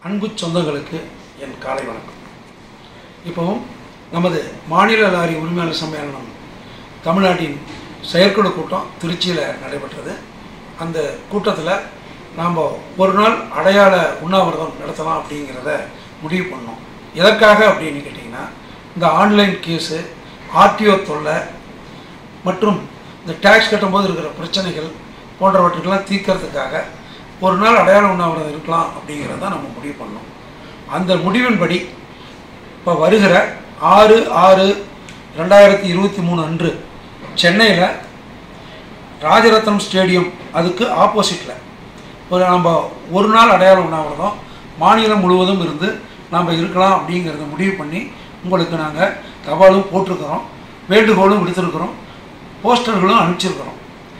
அன்பு சொந்தங்களுக்கு என் காலை வணக்கம் இப்போவும் நமது மாநில லாரி உரிமையாளர் சம்மேளனம் தமிழ்நாட்டின் செயற்குழு கூட்டம் திருச்சியில் நடைபெற்றது அந்த கூட்டத்தில் நாம் ஒரு நாள் அடையாள உண்ணாவிரதம் நடத்தலாம் அப்படிங்கிறத முடிவு பண்ணோம் எதற்காக அப்படின்னு கேட்டிங்கன்னா இந்த ஆன்லைன் கேஸு ஆர்டிஓ தொல்லை மற்றும் இந்த டேக்ஸ் கட்டும்போது இருக்கிற பிரச்சனைகள் போன்றவற்றுக்கெல்லாம் தீர்க்கறதுக்காக ஒரு நாள் அடையாள உண்ணாவிரதம் இருக்கலாம் அப்படிங்கிறத நம்ம முடிவு பண்ணோம் அந்த முடிவின்படி இப்போ வருகிற ஆறு ஆறு ரெண்டாயிரத்தி இருபத்தி மூணு அன்று சென்னையில் ராஜரத்னம் ஸ்டேடியம் அதுக்கு ஆப்போசிட்டில் ஒரு நம்ம ஒரு நாள் அடையாள உண்ணாவிரதம் மாநிலம் முழுவதும் இருந்து நாம் இருக்கலாம் அப்படிங்கிறத முடிவு பண்ணி உங்களுக்கு நாங்கள் தபாலும் போட்டிருக்கிறோம் வேண்டுகோளும் விடுத்திருக்கிறோம் போஸ்டர்களும் அனுப்பிச்சிருக்கிறோம்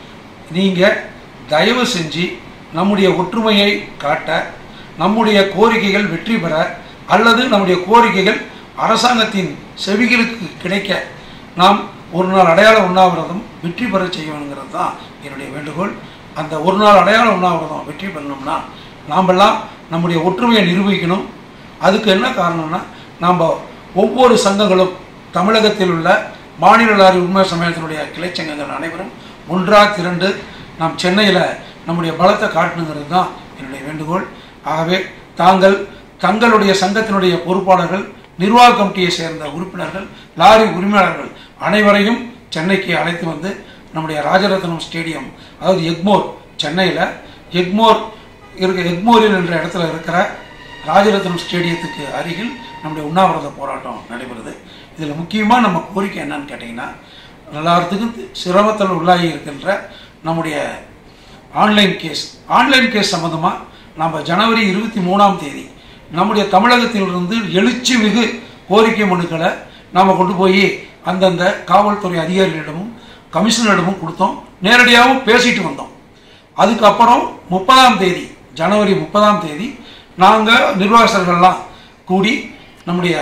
நீங்கள் தயவு செஞ்சு நம்முடைய ஒற்றுமையை காட்ட நம்முடைய கோரிக்கைகள் வெற்றி பெற அல்லது நம்முடைய கோரிக்கைகள் அரசாங்கத்தின் செவிகளுக்கு கிடைக்க நாம் ஒரு நாள் அடையாள உண்ணாவிரதம் வெற்றி பெற செய்யணுங்கிறது தான் என்னுடைய வேண்டுகோள் அந்த ஒரு நாள் அடையாள உண்ணாவிரதம் வெற்றி பெறணும்னா நாமெல்லாம் நம்முடைய ஒற்றுமையை நிரூபிக்கணும் அதுக்கு என்ன காரணம்னா நாம் ஒவ்வொரு சங்கங்களும் தமிழகத்தில் உள்ள மாநில லாரி உண்மை சமயத்தினுடைய கிளை சங்கங்கள் அனைவரும் ஒன்றாக திரண்டு நாம் சென்னையில் நம்முடைய பலத்தை காட்டணுங்கிறது தான் என்னுடைய வேண்டுகோள் ஆகவே தாங்கள் தங்களுடைய சங்கத்தினுடைய பொறுப்பாளர்கள் நிர்வாக கமிட்டியை சேர்ந்த உறுப்பினர்கள் லாரி உரிமையாளர்கள் அனைவரையும் சென்னைக்கு அழைத்து வந்து நம்முடைய ராஜரத்னம் ஸ்டேடியம் அதாவது எக்மோர் சென்னையில் எக்மோர் இருக்க எக்மோரில் என்ற இடத்துல இருக்கிற ராஜரத்னம் ஸ்டேடியத்துக்கு அருகில் நம்முடைய உண்ணாவிரத போராட்டம் நடைபெறுது இதில் முக்கியமாக நம்ம கோரிக்கை என்னன்னு கேட்டிங்கன்னா எல்லாத்துக்கும் சிரமத்தில் உள்ளாகி இருக்கின்ற நம்முடைய ஆன்லைன் கேஸ் ஆன்லைன் கேஸ் சம்மந்தமாக நம்ம ஜனவரி இருபத்தி மூணாம் தேதி நம்முடைய தமிழகத்திலிருந்து எழுச்சி மிகு கோரிக்கை மனுக்களை நாம் கொண்டு போய் அந்தந்த காவல்துறை அதிகாரிகளிடமும் கமிஷனரிடமும் கொடுத்தோம் நேரடியாகவும் பேசிட்டு வந்தோம் அதுக்கப்புறம் முப்பதாம் தேதி ஜனவரி முப்பதாம் தேதி நாங்கள் நிர்வாகஸ்தர்கள்லாம் கூடி நம்முடைய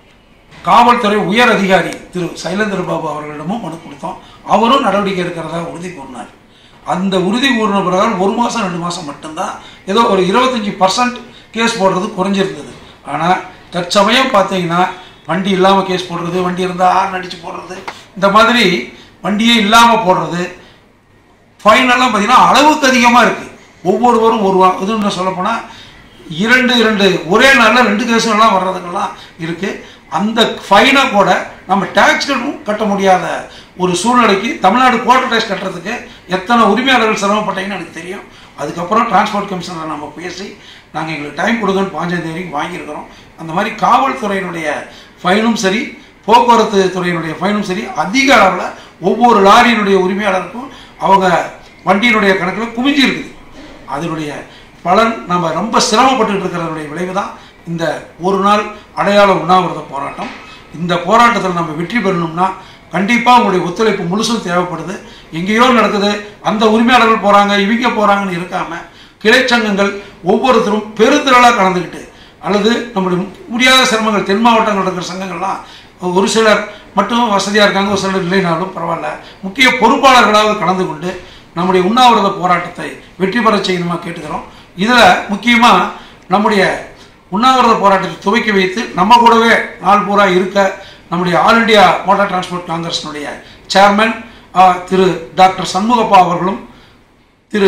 காவல்துறை உயர் அதிகாரி திரு சைலேந்திர பாபு அவர்களிடமும் மனு கொடுத்தோம் அவரும் நடவடிக்கை எடுக்கிறதா உறுதி கூறினார் அந்த உறுதி கூறின பிரகாரம் ஒரு மாதம் ரெண்டு மாதம் மட்டும்தான் ஏதோ ஒரு இருபத்தஞ்சி பர்சன்ட் கேஸ் போடுறது குறைஞ்சிருந்தது ஆனால் தற்சமயம் பார்த்தீங்கன்னா வண்டி இல்லாமல் கேஸ் போடுறது வண்டி இருந்தால் ஆறு அடித்து போடுறது இந்த மாதிரி வண்டியே இல்லாமல் போடுறது ஃபைனெல்லாம் பார்த்தீங்கன்னா அளவுக்கு அதிகமாக இருக்குது ஒவ்வொருவரும் ஒரு வா- இதுன்னு சொல்லப்போனால் இரண்டு இரண்டு ஒரே நாளில் ரெண்டு கேஸுகள்லாம் வர்றதுக்கெல்லாம் இருக்குது அந்த ஃபைனை கூட நம்ம டேக்ஸ் கட்ட முடியாத ஒரு சூழ்நிலைக்கு தமிழ்நாடு குவார்டர் டேக்ஸ் கட்டுறதுக்கு எத்தனை உரிமையாளர்கள் சிரமப்பட்டீங்கன்னு எனக்கு தெரியும் அதுக்கப்புறம் டிரான்ஸ்போர்ட் கமிஷனரை நம்ம பேசி நாங்கள் எங்களுக்கு டைம் கொடுங்கன்னு பாஞ்சாம் தேதிக்கு வாங்கியிருக்கிறோம் அந்த மாதிரி காவல்துறையினுடைய ஃபைனும் சரி போக்குவரத்து துறையினுடைய ஃபைனும் சரி அதிக அளவில் ஒவ்வொரு லாரியினுடைய உரிமையாளருக்கும் அவங்க வண்டியினுடைய கணக்கில் குவிஞ்சு இருக்குது அதனுடைய பலன் நம்ம ரொம்ப சிரமப்பட்டுட்டு இருக்கிறதனுடைய விளைவு தான் இந்த ஒரு நாள் அடையாள உண்ணாவிரத போராட்டம் இந்த போராட்டத்தில் நம்ம வெற்றி பெறணும்னா கண்டிப்பாக உங்களுடைய ஒத்துழைப்பு முழுசும் தேவைப்படுது எங்கேயோ நடக்குது அந்த உரிமையாளர்கள் போகிறாங்க இவங்க போகிறாங்கன்னு இருக்காமல் கிளைச்சங்கங்கள் ஒவ்வொருத்தரும் பெருந்திரளாக கலந்துக்கிட்டு அல்லது நம்முடைய முடியாத சிரமங்கள் தென் மாவட்டங்கள் இருக்கிற சங்கங்கள்லாம் ஒரு சிலர் மட்டும் வசதியாக இருக்காங்க ஒரு சிலர் இல்லைனாலும் பரவாயில்ல முக்கிய பொறுப்பாளர்களாக கலந்து கொண்டு நம்முடைய உண்ணாவிரத போராட்டத்தை வெற்றி பெற செய்யணுமா கேட்டுக்கிறோம் இதில் முக்கியமாக நம்முடைய உண்ணாவிரத போராட்டத்தை துவக்கி வைத்து நம்ம கூடவே நாள் பூரா இருக்க நம்முடைய ஆல் இண்டியா மோட்டார் டிரான்ஸ்போர்ட் காங்கிரஸினுடைய சேர்மன் திரு டாக்டர் சண்முகப்பா அவர்களும் திரு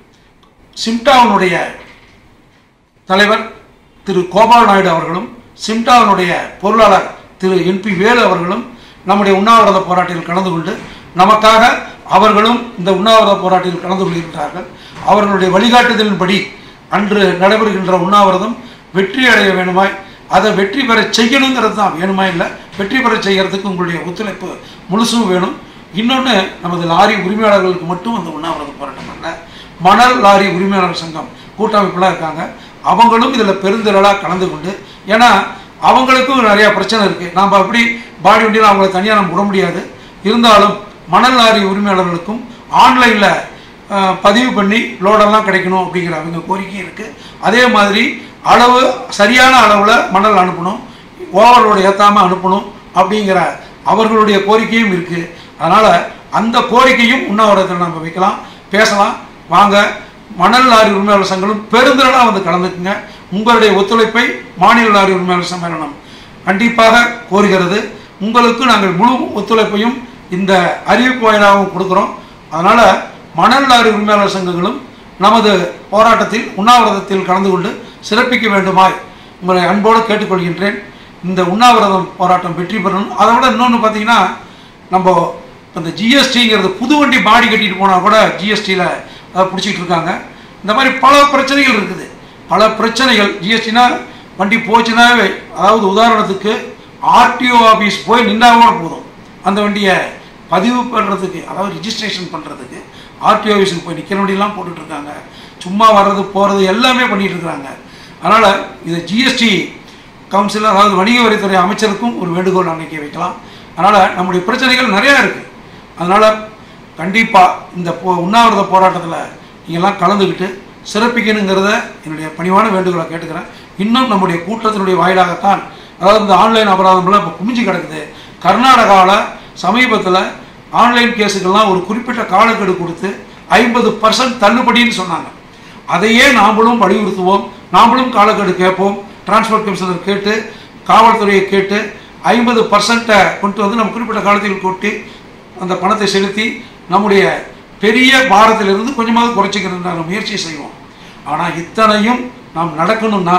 சிம்டாவினுடைய தலைவர் திரு கோபால் நாயுடு அவர்களும் சிம்டாவினுடைய பொருளாளர் திரு என்பி வேலு அவர்களும் நம்முடைய உண்ணாவிரத போராட்டத்தில் கலந்து கொண்டு நமக்காக அவர்களும் இந்த உண்ணாவிரத போராட்டத்தில் கலந்து கொள்கின்றார்கள் அவர்களுடைய வழிகாட்டுதலின்படி அன்று நடைபெறுகின்ற உண்ணாவிரதம் வெற்றி அடைய வேணுமாய் அதை வெற்றி பெற செய்யணுங்கிறது தான் வேணுமா இல்லை வெற்றி பெற செய்யறதுக்கு உங்களுடைய ஒத்துழைப்பு முழுசும் வேணும் இன்னொன்று நமது லாரி உரிமையாளர்களுக்கு மட்டும் அந்த உண்ணாவிரத போராட்டம் அல்ல மணல் லாரி உரிமையாளர் சங்கம் கூட்டமைப்புலாம் இருக்காங்க அவங்களும் இதில் பெருந்திரளாக கலந்து கொண்டு ஏன்னா அவங்களுக்கும் நிறைய பிரச்சனை இருக்குது நாம் அப்படி பாடி வண்டியில் அவங்கள தனியாக நம்ம விட முடியாது இருந்தாலும் மணல் லாரி உரிமையாளர்களுக்கும் ஆன்லைனில் பதிவு பண்ணி லோடெல்லாம் கிடைக்கணும் அப்படிங்கிற அவங்க கோரிக்கை இருக்குது அதே மாதிரி அளவு சரியான அளவில் மணல் அனுப்பணும் ஓவர்லோடு ஏற்றாமல் அனுப்பணும் அப்படிங்கிற அவர்களுடைய கோரிக்கையும் இருக்குது அதனால் அந்த கோரிக்கையும் உண்ணாவிரதத்தில் நம்ம வைக்கலாம் பேசலாம் வாங்க மணல் லாரி உரிமையாளர் சங்கங்களும் பெருந்திரளாக வந்து கலந்துக்குங்க உங்களுடைய ஒத்துழைப்பை மாநில லாரி உரிமையாளர் சம்மேளனம் கண்டிப்பாக கோருகிறது உங்களுக்கு நாங்கள் முழு ஒத்துழைப்பையும் இந்த அறிவிப்பு வாயிலாகவும் கொடுக்குறோம் அதனால் மணல் லாரி உரிமையாளர் சங்கங்களும் நமது போராட்டத்தில் உண்ணாவிரதத்தில் கலந்து கொண்டு சிறப்பிக்க வேண்டுமாய் உங்களை அன்போடு கேட்டுக்கொள்கின்றேன் இந்த உண்ணாவிரதம் போராட்டம் வெற்றி பெறணும் அதை விட இன்னொன்று பார்த்தீங்கன்னா நம்ம இப்ப இந்த ஜிஎஸ்டிங்கிறது புது வண்டி பாடி கட்டிட்டு போனால் கூட ஜிஎஸ்டியில் அதை பிடிச்சிட்டு இருக்காங்க இந்த மாதிரி பல பிரச்சனைகள் இருக்குது பல பிரச்சனைகள் ஜிஎஸ்டினா வண்டி போச்சுனாவே அதாவது உதாரணத்துக்கு ஆர்டிஓ ஆஃபீஸ் போய் நின்னா கூட போதும் அந்த வண்டியை பதிவு பண்ணுறதுக்கு அதாவது ரிஜிஸ்ட்ரேஷன் பண்ணுறதுக்கு ஆர்டிஓ ஆஃபீஸுக்கு போய் நிற்கிற வண்டியெல்லாம் போட்டுட்டு இருக்காங்க சும்மா வர்றது போகிறது எல்லாமே பண்ணிட்டு இருக்காங்க அதனால் இது ஜிஎஸ்டி கவுன்சில் அதாவது வணிக வரித்துறை அமைச்சருக்கும் ஒரு வேண்டுகோள் அன்னைக்கு வைக்கலாம் அதனால் நம்முடைய பிரச்சனைகள் நிறையா இருக்குது அதனால் கண்டிப்பாக இந்த போ உண்ணாவிரத போராட்டத்தில் நீங்கள்லாம் கலந்துக்கிட்டு சிறப்பிக்கணுங்கிறத என்னுடைய பணிவான வேண்டுகோளை கேட்டுக்கிறேன் இன்னும் நம்முடைய கூட்டத்தினுடைய வாயிலாகத்தான் அதாவது இந்த ஆன்லைன் அபராதம்லாம் இப்போ குமிஞ்சு கிடக்குது கர்நாடகாவில் சமீபத்தில் ஆன்லைன் கேஸுக்கெல்லாம் ஒரு குறிப்பிட்ட காலக்கெடு கொடுத்து ஐம்பது பர்சன்ட் தள்ளுபடின்னு சொன்னாங்க அதையே நாமளும் வலியுறுத்துவோம் நாமளும் காலக்கெடு கேட்போம் டிரான்ஸ்போர்ட் கமிஷனர் கேட்டு காவல்துறையை கேட்டு ஐம்பது பர்சன்ட்டை கொண்டு வந்து நம்ம குறிப்பிட்ட காலத்தில் கொட்டி அந்த பணத்தை செலுத்தி நம்முடைய பெரிய பாரத்திலிருந்து கொஞ்சமாவது குறைச்சிக்கிறதுக்கான முயற்சி செய்வோம் ஆனால் இத்தனையும் நாம் நடக்கணும்னா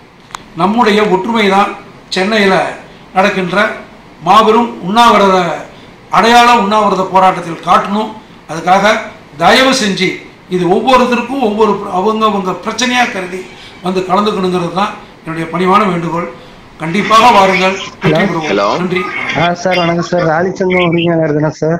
நம்முடைய ஒற்றுமை தான் சென்னையில் நடக்கின்ற மாபெரும் உண்ணாவிரத அடையாள உண்ணாவிரத போராட்டத்தில் காட்டணும் அதுக்காக தயவு செஞ்சு இது ஒவ்வொருத்தருக்கும் ஒவ்வொரு அவங்க அவங்க பிரச்சனையாக கருதி வந்து கலந்துக்கணுங்கிறது தான் என்னுடைய பணிவான வேண்டுகோள் கண்டிப்பாக வாருங்கள் வெற்றி பெறுவோம். Hello. நன்றி ஆ சார் வணக்கம் சார் ராலி சங்கம் உரிமையாளர் தானே சார்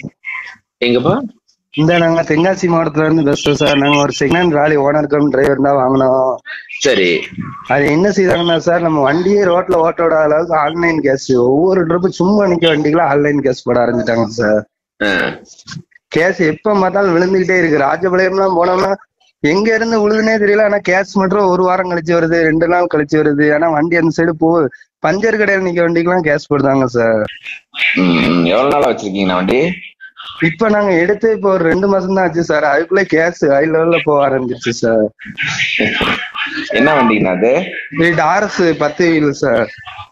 எங்கப்பா இந்த நாங்க தென்காசி மாவட்டத்துல இருந்து பேசுறோம் சார் நாங்க ஒரு செகண்ட் ராலி ஓனர் கம் டிரைவர் தான் வாங்கினோம் சரி அது என்ன செய்தாங்கன்னா சார் நம்ம வண்டியே ரோட்ல ஓட்ட விடாத அளவுக்கு ஆன்லைன் கேஸ் ஒவ்வொரு ட்ரிப்பு சும்மா நிக்க வண்டிகளும் ஆன்லைன் கேஸ் போட ஆரம்பிச்சிட்டாங்க சார் ஆ, கேஸ் எப்ப பார்த்தாலும் விழுந்துகிட்டே இருக்கு ராஜபாளையம்லாம் போனோம்னா எங்க இருந்து விழுதுனே தெரியல ஆனா கேஸ் மட்டும் ஒரு வாரம் கழிச்சு வருது ரெண்டு நாள் கழிச்சு வருது ஆனா வண்டி அந்த சைடு போ பஞ்சர் கடையில் நிக்க வண்டிக்கெல்லாம் கேஸ் போடுதாங்க சார் ம், ம். எவ்வளவு நாளா வச்சிருக்கீங்க வண்டி இப்ப நாங்க எடுத்து இப்போ ஒரு ரெண்டு மாசம் தான் ஆச்சு சார் அதுக்குள்ள கேஸ் ஹை லெவல்ல போக ஆரம்பிச்சிருச்சு சார் என்ன வண்டிங்கண்ணா அது இது ஆர்எஸ் பத்து வீல் சார்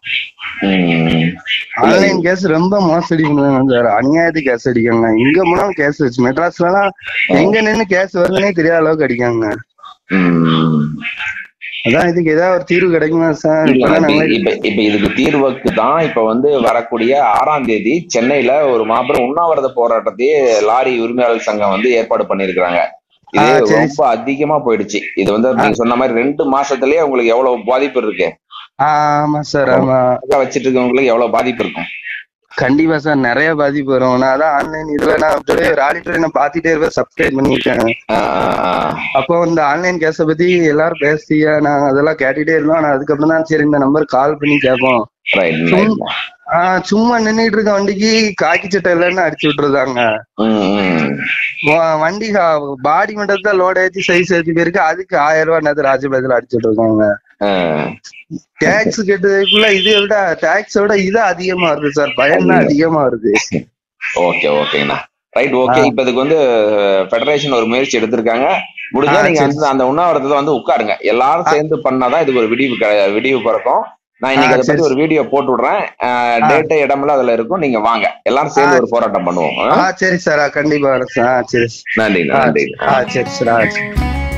ம். ஆன்லைன் கேஸ் ரொம்ப மோசடி பண்ணுவாங்க சார் அநியாயத்துக்கு கேஸ் அடிக்காங்க இங்க போனாலும் கேஸ் வச்சு மெட்ராஸ்ல எல்லாம் எங்க நின்னு கேஸ் வருதுன்னே தெரியாத அளவுக்கு அடிக்காங்க ம். அதான் இதுக்கு ஏதாவது ஒரு தீர்வு கிடைக்குமா சார் இல்ல, இப்பதான் இப்ப நாங்க இப்ப இப்ப இதுக்கு தீர்வுக்கு தான் இப்ப வந்து வரக்கூடிய ஆறாம் தேதி சென்னையில ஒரு மாபெரும் உண்ணாவிரத போராட்டத்தையே லாரி உரிமையாளர் சங்கம் வந்து ஏற்பாடு பண்ணிருக்காங்க இது ஆ, சரி. ரொம்ப அதிகமா போயிடுச்சு இது வந்து நீங்க சொன்ன மாதிரி ரெண்டு மாசத்துலயே உங்களுக்கு எவ்வளவு பாதிப்பு இருக்கு ஆமா சார் ஆமா அதான் வச்சிட்டு இருக்கவங்களுக்கு எவ்வளவு பாதிப்பு இருக்கும் கண்டிப்பா சார் நிறைய பாதிப்பு வரும் நான் அதான் ஆன்லைன் இதுல நான் ராலி ட்ரெயினை பாத்துட்டே இருப்பேன் சப்ஸ்கிரைப் பண்ணிருக்கேன் ஆ, ஆ, ஆ. அப்போ இந்த ஆன்லைன் கேஸை பத்தி எல்லாரும் பேசிய நாங்க அதெல்லாம் கேட்டுட்டே இருந்தோம் ஆனா அதுக்கப்புறம் தான் சரி இந்த நம்பர் கால் பண்ணி கேட்போம் Right, right. ஆஹ் சும்மா நின்னுட்டு இருக்க வண்டிக்கு காக்கி சட்டை இல்லைன்னு அடிச்சு விட்டுருதாங்க ம், ம். வ- வண்டி பாடி மட்டும் தான் லோட் ஏற்றி சைஸ் ஏற்றி போயிருக்கு அதுக்கு ஆயிரம் ரூபாய் நேரத்தில் ராஜபாளையத்தில் அடிச்சுட்டு இருக்காங்க ஆ. டேக்ஸ் கட்டுறதுக்குள்ள இதை விட டேக்ஸை விட இது அதிகமா இருக்கு சார் பயன் தான் அதிகமா இருக்கு ஓகே ஓகேண்ணா ரைட் ஓகே ஆ. இப்ப இதுக்கு வந்து ஃபெடரேஷன் ஒரு முயற்சி எடுத்திருக்காங்க முடிஞ்சா ஆ, நீங்க சரி. வந்து அந்த உண்ணாவிரதத்தை வந்து உட்காருங்க எல்லாரும் சேர்ந்து பண்ணாதான் இதுக்கு ஒரு விடிவு க- விடிவு பிறக்கும் நான் இன்னைக்கு ஆ, அதை பத்தி சரி. ஒரு வீடியோ போட்டு விடுறேன் டேட்டு இடமெல்லாம் அதுல இருக்கும் நீங்க வாங்க எல்லாரும் சேர்ந்து ஆ. ஒரு போராட்டம் பண்ணுவோம் ஆ? ஆ சரி சார் கண்டிப்பா வரேன் சார் ஆ சரி நன்றிண்ணா ஆ, நன்றி ஆ சரி சார் ஆ சரி.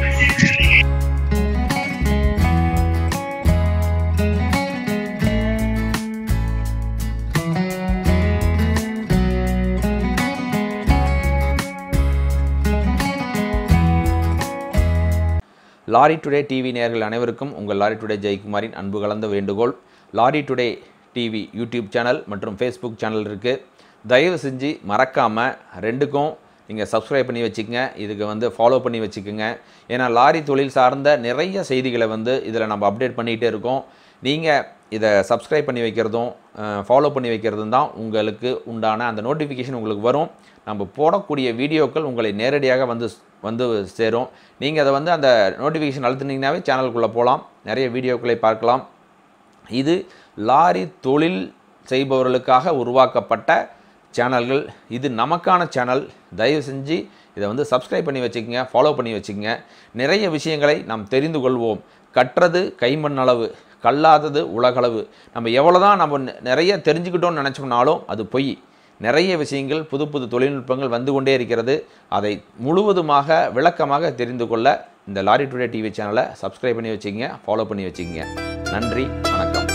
லாரி டுடே டிவி நேயர்கள் அனைவருக்கும் உங்கள் லாரி டுடே ஜெயக்குமாரின் அன்பு கலந்த வேண்டுகோள் lorry today TV YouTube channel மற்றும் ஃபேஸ்புக் சேனல் இருக்குது தயவு செஞ்சு மறக்காமல் ரெண்டுக்கும் நீங்கள் சப்ஸ்கிரைப் பண்ணி வச்சுக்கங்க இதுக்கு வந்து ஃபாலோ பண்ணி வச்சுக்கோங்க ஏன்னா லாரி தொழில் சார்ந்த நிறைய செய்திகளை வந்து இதில் நம்ம அப்டேட் பண்ணிகிட்டே இருக்கோம் நீங்கள் இதை சப்ஸ்கிரைப் பண்ணி வைக்கிறதும் ஃபாலோ பண்ணி வைக்கிறதும் தான் உங்களுக்கு உண்டான அந்த நோட்டிஃபிகேஷன் உங்களுக்கு வரும் நம்ம போடக்கூடிய வீடியோக்கள் உங்களை நேரடியாக வந்து வந்து சேரும் நீங்கள் அதை வந்து அந்த நோட்டிஃபிகேஷன் அழுத்துனீங்கன்னாவே சேனலுக்குள்ளே போகலாம் நிறைய வீடியோக்களை பார்க்கலாம் இது லாரி தொழில் செய்பவர்களுக்காக உருவாக்கப்பட்ட சேனல்கள் இது நமக்கான சேனல் தயவு செஞ்சு இதை வந்து சப்ஸ்கிரைப் பண்ணி வச்சுக்கோங்க ஃபாலோ பண்ணி வச்சுக்கோங்க நிறைய விஷயங்களை நாம் தெரிந்து கொள்வோம் கற்றது கைமண் அளவு கல்லாதது உலகளவு நம்ம எவ்வளோதான் நம்ம நெ- நிறைய தெரிஞ்சுக்கிட்டோம்னு நினச்சோம்னாலும் அது பொய் நிறைய விஷயங்கள் புது புது தொழில்நுட்பங்கள் வந்து கொண்டே இருக்கிறது அதை முழுவதுமாக விளக்கமாக தெரிந்து கொள்ள இந்த லாரி டுடே டிவி சேனலை சப்ஸ்கிரைப் பண்ணி வச்சுக்கங்க ஃபாலோ பண்ணி வச்சுக்கங்க நன்றி வணக்கம்